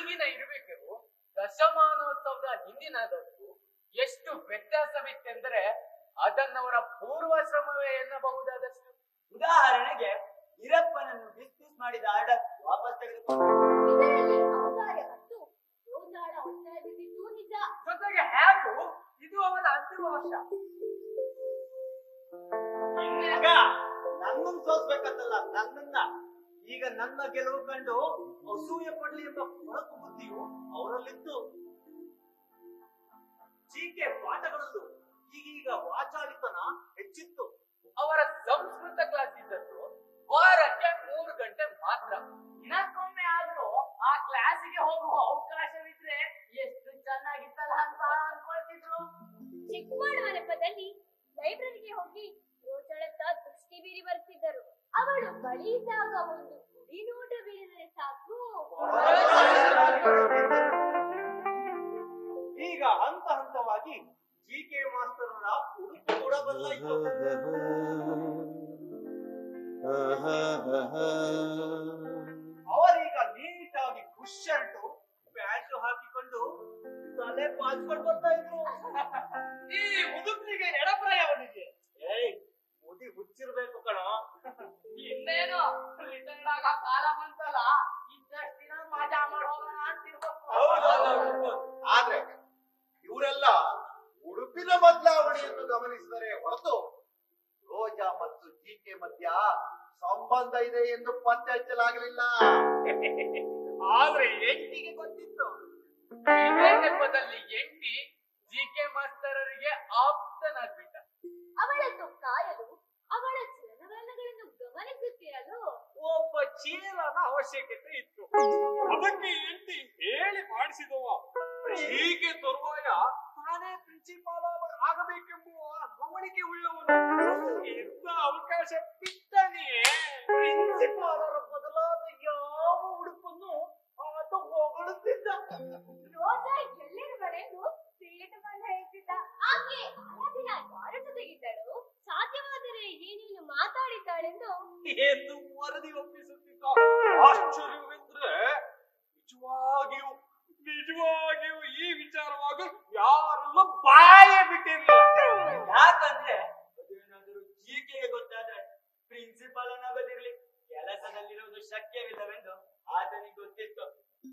ಈಗಿನ ಇರುವಿಕೆಗೂ ದಶಮಾನೋತ್ಸವದ ಹಿಂದಿನದಕ್ಕೂ ಎಷ್ಟು ವ್ಯತ್ಯಾಸವಿತ್ತೆಂದರೆ ಅದನ್ನವರ ಪೂರ್ವಾಶ್ರಮವೇ ಎನ್ನಬಹುದಾದಷ್ಟು ಉದಾಹರಣೆಗೆ ಈರಪ್ಪನನ್ನು ಡಿಸ್ಮಿಸ್ ಮಾಡಿದ ಆರ್ಡರ್ ವಾಪಸ್ ತೆಗೆದುಕೊಂಡು ಇದರಲ್ಲಿ ಔದಾರ್ಯ ಮತ್ತು ಗೋಂದಾಳ ಒತ್ತಾಯ ಬಿದ್ದಿದ್ದು ನಿಜ ಜೊತೆಗೆ ಹೇಗೂ ಇದು ಅವನ ಅಂತಿಮ ವರ್ಷ ಇನ್ನೇಗ ನನ್ನನ್ನು ಸೋಸ್ಬೇಕಂತಲ್ಲ ನನ್ನನ್ನ ಈಗ ನನ್ನ ಗೆಲುವು ಕಂಡು ಅಸೂಯೆ ಪಡ್ಲಿ ಎಂಬ ಕೊಳಕು ಬುದ್ಧಿಯು ಅವರಲ್ಲಿತ್ತು ಜೀಕೆ ಪಾಠಗಳಲ್ಲೂ ಈಗೀಗ ವಾಚಾಳಿತನ ಹೆಚ್ಚಿತ್ತು ಅವರ ಸಂಸ್ಕೃತ ಕ್ಲಾಸ್ ಇದ್ದದ್ದು ವಾರಕ್ಕೆ ಮೂರು ಗಂಟೆ ಮಾತ್ರ ದಿನಕ್ಕೊಮ್ಮೆ ಆದ್ರೂ ಆ ಕ್ಲಾಸಿಗೆ ಹೋಗುವ ಅವಕಾಶವಿದ್ರೆ ಎಷ್ಟು ಚೆನ್ನಾಗಿತ್ತಲ್ಲ ಅಂತ ಅನ್ಕೊಳ್ತಿದ್ರು ಚಿಕ್ಕಮ್ಮನ ನೆಪದಲ್ಲಿ ಲೈಬ್ರರಿಗೆ ಹೋಗಿ ರೋಚಳತ್ತ ದೃಷ್ಟಿ ಬೀರಿ ಬರ್ತಿದ್ದರು ಅವಳು ಬಳಿ ಇದ್ದಾಗ ಒಂದು ಗುಡಿ ನೋಟ ಬೀರಿದರೆ ಸಾಕು ಈಗ ಹಂತ ಹಂತವಾಗಿ ಜಿ ಕೆ ಮಾಸ್ತರರ ಉಡುಪು ಕೂಡ ಬದಲಾಯಿತು ಅವರೀಗ ನೀಟಾಗಿ ಖುಷ್ ಶರ್ಟ್ ಪ್ಯಾಂಟ್ ಹಾಕಿಕೊಂಡು ತಲೆ ಬಾಚ್ಕೊಂಡು ಬರ್ತಾ ಇದ್ರು ಈ ಮುದುಕರಿಗೆ ಎಡಪ್ರಾಯವನಿಗೆ ಏಯ್ ಮುದಿ ಹುಚ್ಚಿರ್ಬೇಕು ಕಣೋ ಇನ್ನೇನು ರಿಟೈರ್ಡ್ ಆಗ ಕಾಲ ಬಂತಲ್ಲ ಇದ್ದಷ್ಟು ದಿನ ಮಜಾ ಮಾಡೋಣ ಅಂತಿರ್ಬೇಕು ಹೌದೌದು. ಆದ್ರೆ ಇವರೆಲ್ಲ ಉಡುಪಿನ ಬದಲಾವಣೆಯನ್ನು ಗಮನಿಸಿದರೆ ಹೊರತು ರೋಜಾ ಮತ್ತು ಜಿಕೆ ಮಧ್ಯ ಸಂಬಂಧ ಇದೆ ಎಂದು ಪತ್ತೆ ಹಚ್ಚಲಾಗಲಿಲ್ಲ ಆದ್ರೆ ಎಂಟಿಗೆ ಗೊತ್ತಿತ್ತು ಇದೇ ನೆಪದಲ್ಲಿ ಎಂಟಿ ಜಿ ಕೆ ಮಾಸ್ತರರಿಗೆ ಆಪ್ತನಾಗ್ಬಿಟ್ಟ ಅವಳನ್ನು ಕಾಯಲು ಅವಳ ಚಲನವಲನಗಳನ್ನು ಗಮನಿಸುತ್ತಿರಲು ಒಬ್ಬ ಚೀಲನ ಅವಶ್ಯಕತೆ ಇತ್ತು ಅದಕ್ಕೆ ಎಂಟಿ ಹೇಳಿ ಮಾಡಿಸಿದವ ಹೀಗೆ ತರುವಾಯ ತಾನೇ ಪ್ರಿನ್ಸಿಪಾಲ್ ಆಗಬೇಕೆಂಬುವ ಗಮನಿಕೆ ಉಳ್ಳವನು ಎಂತ ಅವಕಾಶ ಬಿಟ್ಟನೆಯೇ ಪ್ರಿನ್ಸಿಪಾಲರ ಬದಲಾದ ಯಾವ ಉಡುಪನ್ನು ಆತ ಹೊಗಳುತ್ತಿದ್ದ ರೋಜಾ ಎಲ್ಲಿರುವಳೆಂದು ಸೇಟು ಬಂದ ಹೇಳ್ತಿದ್ದ ಆಕೆ ಆ ದಿನ ಯಾರ ಜೊತೆಗಿದ್ದಳು ಸಾಧ್ಯವಾದರೆ ಏನೇನು ಮಾತಾಡಿದ್ದಾಳೆಂದು ಎಂದು ವರದಿ ಒಪ್ಪಿಸುತ್ತಿದ್ದ ಆಶ್ಚರ್ಯವೆಂದ್ರೆ ನಿಜವಾಗಿಯೂ ನಿಜವಾಗಿಯೂ ಈ ವಿಚಾರವಾಗಿ ಯಾರೆಲ್ಲ ಬಾಯೇ ಬಿಟ್ಟಿರಲಿಲ್ಲ ಯಾಕಂದ್ರೆ ಅದೇನಾದರೂ ಜೀಕೆಗೆ ಗೊತ್ತಾದ್ರೆ ಪ್ರಿನ್ಸಿಪಾಲ್ ಅನ್ನೋದಿರ್ಲಿ ಕೆಲಸದಲ್ಲಿರುವುದು ಶಕ್ಯವಿಲ್ಲವೆಂದು ಆತನಿಗೆ ಗೊತ್ತಿತ್ತು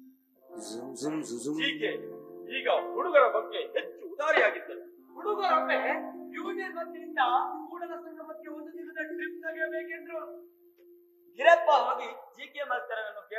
ಹೀಗೆ ಈಗ ಹುಡುಗರ ಬಗ್ಗೆ ಹೆಚ್ಚು ಉದಾರಿಯಾಗಿದ್ದರು ಹುಡುಗರೊಮ್ಮೆ ಯೂನಿಯನ್ ವತಿಯಿಂದ ಕೂಡಲ ಸಂಗಮಕ್ಕೆ ಒಂದು ದಿನದ ಟ್ರಿಪ್ ತೆಗೆಯಬೇಕೆಂದ್ರು ಗಿರಪ್ಪ ಹೋಗಿ ಜಿ ಕೆ ಮಾಸ್ತರನನ್ನು